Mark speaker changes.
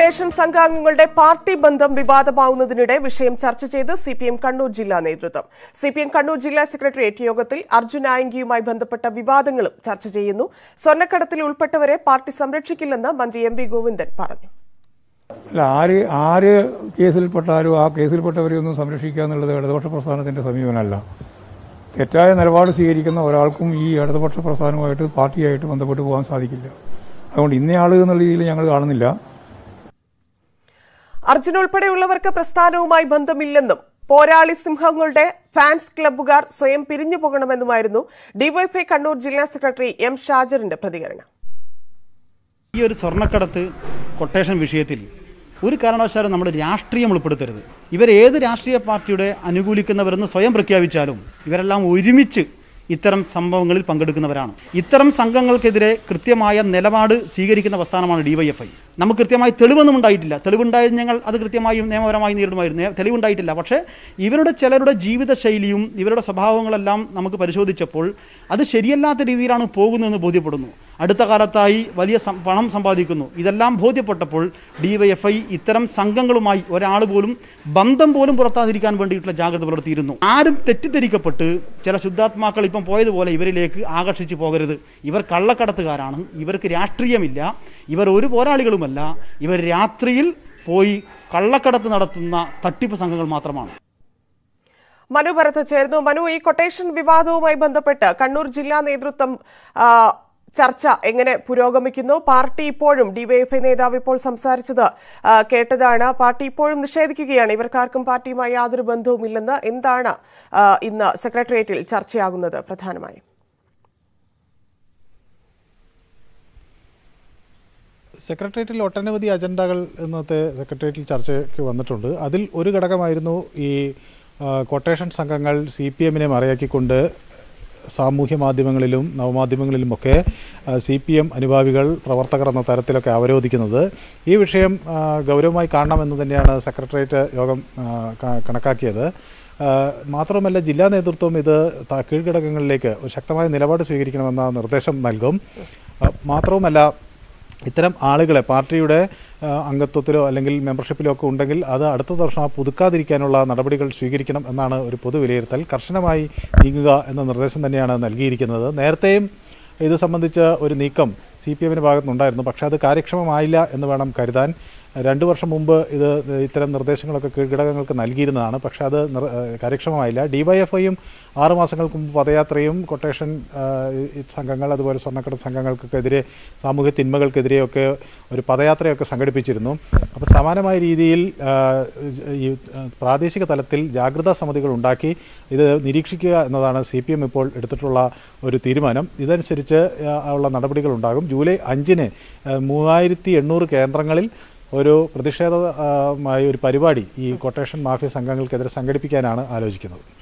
Speaker 1: quotation സംഘാംഗങ്ങളുടെ party ബന്ധം വിവാദമാവുന്നതിനിടെ വിഷയം ചർച്ച ചെയ്ത് സി പി എം കണ്ണൂർ ജില്ലാ നേതൃത്വം സി പി എം കണ്ണൂർ ജില്ലാ സെക്രട്ടേറിയറ്റ് യോഗത്തിൽ അർജുൻ ആയങ്കിയുമായി ബന്ധപ്പെട്ട വിവാദങ്ങളും ചർച്ച ചെയ്യുന്നു സ്വർണ്ണക്കടത്തിൽ ഉൾപ്പെട്ടവരെ പാർട്ടി സംരക്ഷിക്കില്ലെന്ന് മന്ത്രി എം വി ഗോവിന്ദൻ പറഞ്ഞു
Speaker 2: അല്ല ആര് ആര് കേസിൽപ്പെട്ടാലും ആ കേസിൽപ്പെട്ടവരെ ഒന്നും സംരക്ഷിക്കുക എന്നുള്ളത് ഇടതുപക്ഷ പ്രസ്ഥാനത്തിന്റെ സമീപനമല്ല തെറ്റായ നിലപാട് സ്വീകരിക്കുന്ന ഒരാൾക്കും ഈ ഇടതുപക്ഷ പ്രസ്ഥാനവുമായിട്ട് പാർട്ടിയായിട്ട് ബന്ധപ്പെട്ട് പോകാൻ സാധിക്കില്ല അതുകൊണ്ട് ഇന്നയാൾ എന്നുള്ള രീതിയിൽ ഞങ്ങൾ കാണുന്നില്ല
Speaker 1: അർജുൻ ഉൾപ്പെടെയുള്ളവർക്ക് പ്രസ്ഥാനവുമായി ബന്ധമില്ലെന്നും പോരാളി സിംഹങ്ങളുടെ ഫാൻസ് ക്ലബ്ബുകാർ സ്വയം പിരിഞ്ഞു പോകണമെന്നുമായിരുന്നു ഡിവൈഫൈ കണ്ണൂർ ജില്ലാ സെക്രട്ടറി എം ഷാജറിന്റെ പ്രതികരണം
Speaker 3: ഈ ഒരു സ്വർണ്ണക്കടത്ത് കൊട്ടേഷൻ വിഷയത്തിൽ ഒരു കാരണവശാലും നമ്മൾ രാഷ്ട്രീയം ഉൾപ്പെടുത്തരുത് ഇവരേത് രാഷ്ട്രീയ പാർട്ടിയുടെ അനുകൂലിക്കുന്നവരെന്ന് സ്വയം പ്രഖ്യാപിച്ചാലും ഇവരെല്ലാം ഒരുമിച്ച് ഇത്തരം സംഭവങ്ങളിൽ പങ്കെടുക്കുന്നവരാണ് ഇത്തരം സംഘങ്ങൾക്കെതിരെ കൃത്യമായ നിലപാട് സ്വീകരിക്കുന്ന പ്രസ്ഥാനമാണ് ഡിവൈഎഫ്ഐ നമുക്ക് കൃത്യമായി തെളിവൊന്നും ഉണ്ടായിട്ടില്ല തെളിവുണ്ടായിരുന്നു ഞങ്ങൾ അത് കൃത്യമായും നിയമപരമായി നേരിടുമായിരുന്നു നേ- തെളിവുണ്ടായിട്ടില്ല പക്ഷേ ഇവരുടെ ചിലരുടെ ജീവിതശൈലിയും ഇവരുടെ സ്വഭാവങ്ങളെല്ലാം നമുക്ക് പരിശോധിച്ചപ്പോൾ അത് ശരിയല്ലാത്ത രീതിയിലാണ് പോകുന്നതെന്ന് ബോധ്യപ്പെടുന്നു അടുത്ത കാലത്തായി വലിയ സം- പണം സമ്പാദിക്കുന്നു ഇതെല്ലാം ബോധ്യപ്പെട്ടപ്പോൾ ഡിവൈഎഫ്ഐ ഇത്തരം സംഘങ്ങളുമായി ഒരാൾ പോലും ബന്ധം പോലും പുറത്താതിരിക്കാൻ വേണ്ടിയിട്ടുള്ള ജാഗ്രത പുലർത്തിയിരുന്നു ആരും തെറ്റിദ്ധരിക്കപ്പെട്ട് ചില ശുദ്ധാത്മാക്കൾ ഇപ്പം പോയതുപോലെ ഇവരിലേക്ക് ആകർഷിച്ചു പോകരുത് ഇവർ കള്ളക്കടത്തുകാരാണ് ഇവർക്ക് രാഷ്ട്രീയമില്ല ഇവർ ഒരു പോരാളികളുമല്ല ഇവർ രാത്രിയിൽ പോയി കള്ളക്കടത്ത് നടത്തുന്ന തട്ടിപ്പ് സംഘങ്ങൾ മാത്രമാണ്
Speaker 1: മനു ഭരത് ചേർന്നു മനു ഈ കൊട്ടേഷൻ വിവാദവുമായി ബന്ധപ്പെട്ട് കണ്ണൂർ ജില്ലാ നേതൃത്വം ആ, ചർച്ച എങ്ങനെ പുരോഗമിക്കുന്നു പാർട്ടി ഇപ്പോഴും ഡിവൈഎഫ്ഐ നേതാവ് ഇപ്പോൾ സംസാരിച്ചത് ആ, കേട്ടതാണ് പാർട്ടി ഇപ്പോഴും നിഷേധിക്കുകയാണ് ഇവർക്കാർക്കും പാർട്ടിയുമായി യാതൊരു ബന്ധവുമില്ലെന്ന് എന്താണ് ആ, ഇന്ന് സെക്രട്ടേറിയറ്റിൽ ചർച്ചയാകുന്നത് പ്രധാനമായും
Speaker 4: സെക്രട്ടേറിയറ്റിൽ ഒട്ടനവധി അജണ്ടകൾ ഇന്നത്തെ സെക്രട്ടേറിയറ്റിൽ ചർച്ചയ്ക്ക് വന്നിട്ടുണ്ട് അതിൽ ഒരു ഘടകമായിരുന്നു ഈ ആ, കൊട്ടേഷൻ സംഘങ്ങൾ സി പി എമ്മിനെ മറയാക്കിക്കൊണ്ട് സാമൂഹ്യ മാധ്യമങ്ങളിലും നവമാധ്യമങ്ങളിലുമൊക്കെ സി പി എം അനുഭാവികൾ പ്രവർത്തകർ എന്ന തരത്തിലൊക്കെ അവരോധിക്കുന്നത് ഈ വിഷയം ആ, ഗൗരവമായി കാണണമെന്ന് തന്നെയാണ് സെക്രട്ടേറിയറ്റ് യോഗം ആ, ക- കണക്കാക്കിയത് ആ, മാത്രമല്ല ജില്ലാ നേതൃത്വം ഇത് ത- കീഴ്ഘടകങ്ങളിലേക്ക് ഒരു ശക്തമായ നിലപാട് സ്വീകരിക്കണമെന്ന നിർദ്ദേശം നൽകും ആ, മാത്രവുമല്ല ഇത്തരം ആളുകളെ പാർട്ടിയുടെ ആ, അംഗത്വത്തിലോ അല്ലെങ്കിൽ മെമ്പർഷിപ്പിലോ ഒക്കെ ഉണ്ടെങ്കിൽ അത് അടുത്ത വർഷം ആ പുതുക്കാതിരിക്കാനുള്ള നടപടികൾ സ്വീകരിക്കണം എന്നാണ് ഒരു പൊതു വിലയിരുത്തൽ കർശനമായി നീങ്ങുക എന്ന നിർദ്ദേശം തന്നെയാണ് നൽകിയിരിക്കുന്നത് നേരത്തെയും ഇത് സംബന്ധിച്ച് ഒരു നീക്കം സി പി എമ്മിൻ്റെ ഭാഗത്തുനിന്നുണ്ടായിരുന്നു പക്ഷേ അത് കാര്യക്ഷമമായില്ല എന്ന് വേണം കരുതാൻ രണ്ടു വർഷം മുമ്പ് ഇത് ഇത്തരം നിർദ്ദേശങ്ങളൊക്കെ കീഴ്ഘടകങ്ങൾക്ക് നൽകിയിരുന്നതാണ് പക്ഷേ അത് നിർ- ഏഹ് കാര്യക്ഷമമായില്ല ഡിവൈഎഫ്ഐയും ആറ് മാസങ്ങൾക്ക് മുമ്പ് പദയാത്രയും കൊട്ടേഷൻ ഏഹ്, ഈ സംഘങ്ങൾ അതുപോലെ സ്വർണ്ണക്കടത്ത് സംഘങ്ങൾക്കെതിരെ സാമൂഹ്യ തിന്മകൾക്കെതിരെയൊക്കെ ഒരു പദയാത്രയൊക്കെ സംഘടിപ്പിച്ചിരുന്നു അപ്പോൾ സമാനമായ രീതിയിൽ ഏഹ്, ഈ ഏഹ്, പ്രാദേശിക തലത്തിൽ ജാഗ്രതാ സമിതികൾ ഉണ്ടാക്കി ഇത് നിരീക്ഷിക്കുക എന്നതാണ് സി പി എം ഇപ്പോൾ എടുത്തിട്ടുള്ള ഒരു തീരുമാനം ഇതനുസരിച്ച് ഏഹ്, ഉള്ള നടപടികൾ ഉണ്ടാകും ജൂലൈ അഞ്ചിന് ഏഹ്, മൂവായിരത്തി എണ്ണൂറ് കേന്ദ്രങ്ങളിൽ ഒരു പ്രതിഷേധമായ ഒരു പരിപാടി ഈ കൊട്ടേഷൻ മാഫിയ സംഘങ്ങൾക്കെതിരെ സംഘടിപ്പിക്കാനാണ് ആലോചിക്കുന്നത്